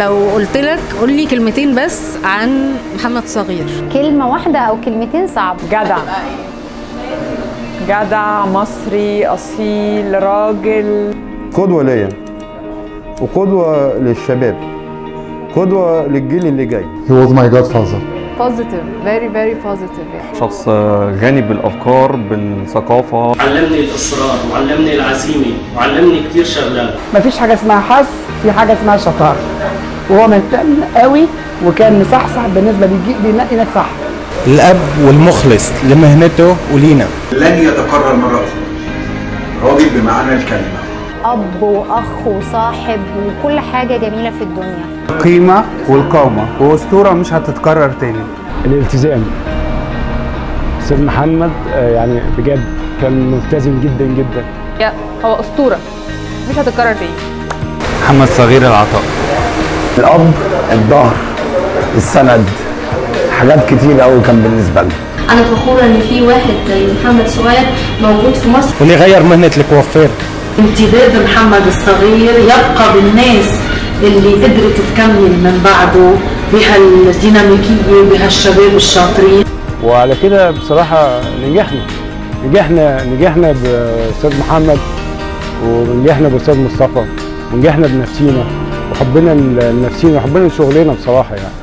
لو قلت لك قول لي كلمتين بس عن محمد صغير كلمة واحدة أو كلمتين صعب جدع جدع مصري أصيل راجل قدوة ليا وقدوة للشباب قدوة للجيل اللي جاي He was my godfather. positive very very positive يعني. شخص غني بالافكار بالثقافه علمني الاصرار وعلمني العزيمه وعلمني كثير شغلات مفيش حاجه اسمها حظ في حاجه اسمها شطاره وهو مهتم قوي وكان مصحصح بالنسبه للجيل بينقي ناس صح الأب والمخلص لمهنته ولينا لن يتكرر مرة أخرى راجل بمعنى الكلمة أب وأخ وصاحب وكل حاجة جميلة في الدنيا القيمة والقامة وأسطورة مش هتتكرر تاني الالتزام استاذ محمد آه، يعني بجد كان ملتزم جدا جدا يا هو أسطورة مش هتتكرر تاني محمد صغير العطاء الأب الظهر السند حاجات كتير قوي كان بالنسبة لنا أنا فخورة إن في واحد زي محمد صغير موجود في مصر واللي غير مهنة الكوافير امتداد محمد الصغير يبقى بالناس اللي قدرت تكمل من بعده بهالديناميكية بهالشباب الشاطرين وعلى كده بصراحة نجحنا نجحنا نجحنا بأستاذ محمد ونجحنا بأستاذ مصطفى ونجحنا بنفسينا وحبنا لنفسينا وحبنا لشغلنا بصراحة يعني